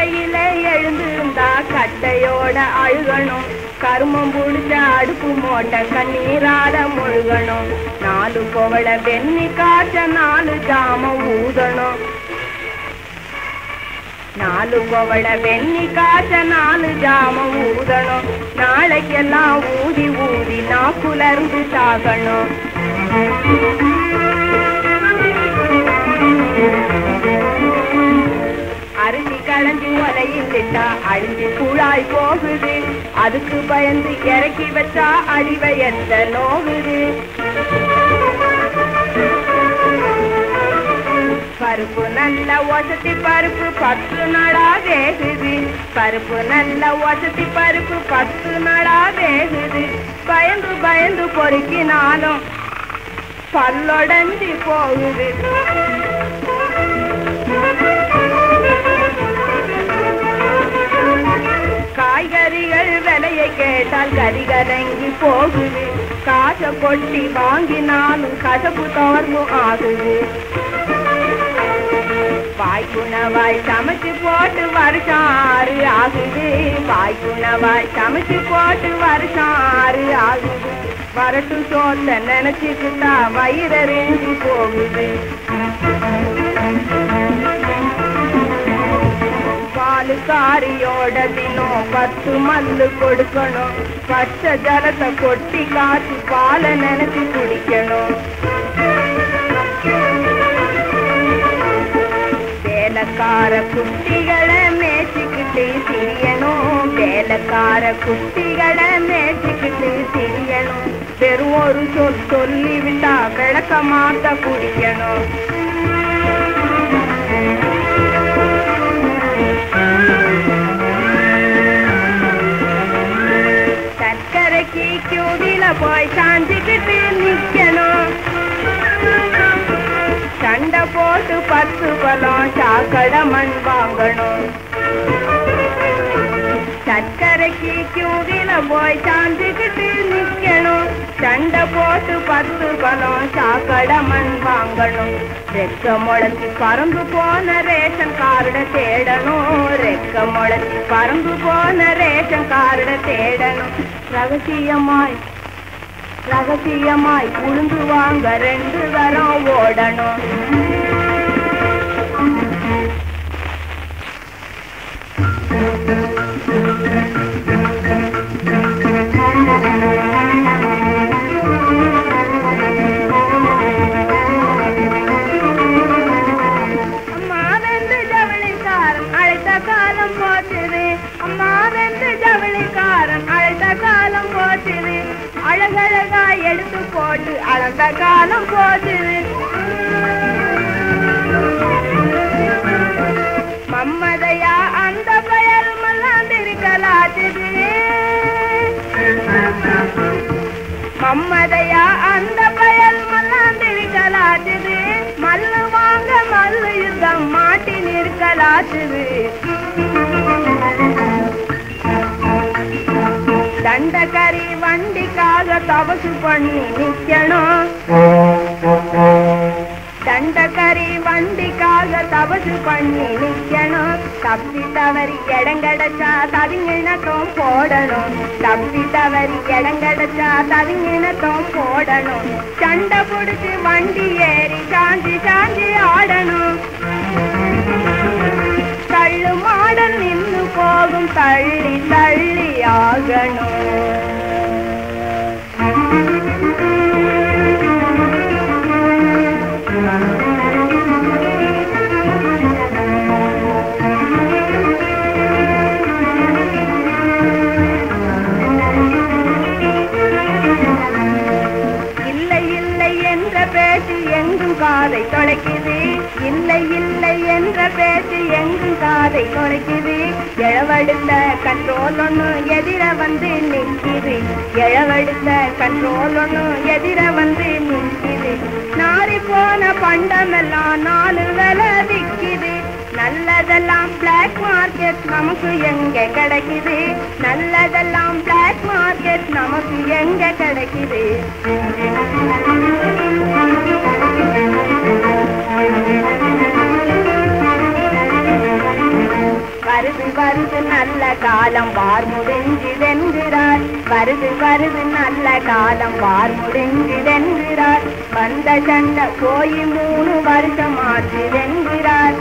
காலையில எழுந்திருந்தா கட்டையோட அழுகணும் கருமம் புடிச்ச அடுப்பு மோட்ட கண்ணீரால முழுகணும் நாலு கோவள வெண்ணி காய்ச்ச நாலு ஜாமம் ஊதணும் நாலு கோவள வெண்ணி காய்ச்ச நாலு ஜாமம் ஊதணும் நாளைக்கெல்லாம் ஊதி ஊதி நாக்குலர்ந்து சாகணும் அரிசி களைஞ்சு ஒலையில் விட்டா அழிஞ்சு கூழாய் போகுது அதுக்கு பயந்து இறக்கி வச்சா அடிவயத்த நோகுது பருப்பு நல்ல ஒசத்தி பருப்பு பத்து நாளா வேகுது பருப்பு நல்ல ஒசத்தி பருப்பு பத்து நாளா வேகுது பயந்து பயந்து பொறுக்கினாலும் பல்லொடஞ்சி போகுது காய்கறிகள் விலையை கேட்டால் கறி கலங்கி போகுது காசை கொட்டி வாங்கினாலும் கசப்பு தோர்வும் ஆகுது வாய்க்குணவாய் சமைச்சு போட்டு வருஷம் ஆறு ஆகுது வாய்க்குணவாய் சமைச்சு போட்டு வருஷம் ஆறு ஆகுது வரட்டு சோத்த நினைச்சுக்கிட்டா வயிறறிஞ்சு போகுது பாலுக்காரியோட தினம் பத்து மல்லு கொடுக்கணும் பச்சை ஜலத்தை கொட்டி காய்ச்சி பாலை நினைச்சு குடிக்கணும் வேலைக்கார குட்டிகளை மேய்ச்சிக்கிட்டு திரியணும் வேலைக்கார குட்டிகளை மேய்ச்சிக்கிட்டு திரியணும் வெறும் ஒரு சொல் சொல்லி விட்டா விளக்க மாத்த குடிக்கணும் சர்க்கரைக்கு கியூடில போய் சாஞ்சிக்கிட்டு நிக்கணும் சண்டை போட்டு பத்து பழம் சாக்கடை மண் வாங்கணும் சர்க்கரைக்கு கியூடில போய் சாஞ்சிக்கிட்டு நிக்கணும் சண்டை போட்டு பத்து பழம் சாக்கடை மண் வாங்கணும் ரெக்க முளைச்சி பறந்து போன ரேஷன் கார்டை தேடணும் ரெக்க முளைச்சி பறந்து போன ரேஷன் கார்டை தேடணும் ரகசியமாய் ரகசியமாய் உளுந்து வாங்க ரெண்டு தரம் ஓடணும் அம்மா வெந்து ஜவுளிக்காரன் அழைத்த காலம் போச்சுது அம்மா வெந்து ஜவுளிக்காரன் அழைத்த காலம் போச்சுது அழகழகா எடுத்து போட்டு அளந்த காலம் போச்சுது மம்மதையா அந்த பயல் மல்லாந்திருக்கலாச்சுது மம்மதையா அந்த பயல் மல்லாந்திருக்கலாச்சுது மல்லு வாங்க மல்லு யுத்தம் மாட்டி நிற்கலாச்சுது தண்டக்கறி வண்டிக்காக தவசு பண்ணி நிக்கணும் தண்டக்கறி வண்டிக்காக தவசு பண்ணி நிக்கணும் தப்பி தவறி இடங்கடைச்சா தவிங்கிணத்தம் போடணும் தப்பி தவறி இடங்கடைச்சா தவிங்கிணத்தம் போடணும் சண்டை புடிச்சு வண்டி ஏறி சாஞ்சி சாஞ்சி ஆடணும் தள்ளு மாடல் நின்னு போகும் தள்ளி தள்ளி ஆகணும் இல்லை இல்லை என்ற பேச்சு எங்கும் காதை தொலைக்குது இல்லை இல்லை என்ற பேச்சு எங்கும் காதை தொலைக்குது எழவெடுத்த கண்ட்ரோல் ஒண்ணு எதிர வந்து நிற்கிது எழவெடுத்த கண்ட்ரோல் ஒண்ணு எதிர வந்து நிற்கிது நாரி போன பண்டமெல்லாம் நாலு விலை விக்குது நல்லதெல்லாம் பிளாக் மார்க்கெட் நமக்கு எங்க கிடைக்குது நல்லதெல்லாம் பிளாக் மார்க்கெட் நமக்கு எங்க கிடைக்குது வருது வருது நல்ல காலம் வார் முடிஞ்சுதென்கிறார் வருது வருது நல்ல காலம் வார் முடிஞ்சுதென்கிறார் வந்த சண்டை போய் மூணு வருஷம் ஆச்சுதென்கிறார்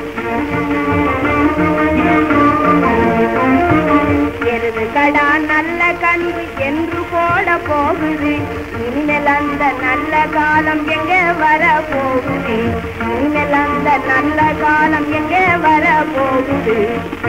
எருது கடா நல்ல கன்று என்று போட போகுது இனிமேல் அந்த நல்ல காலம் எங்கே வர போகுது இனிமேல் அந்த நல்ல காலம் எங்கே வர போகுது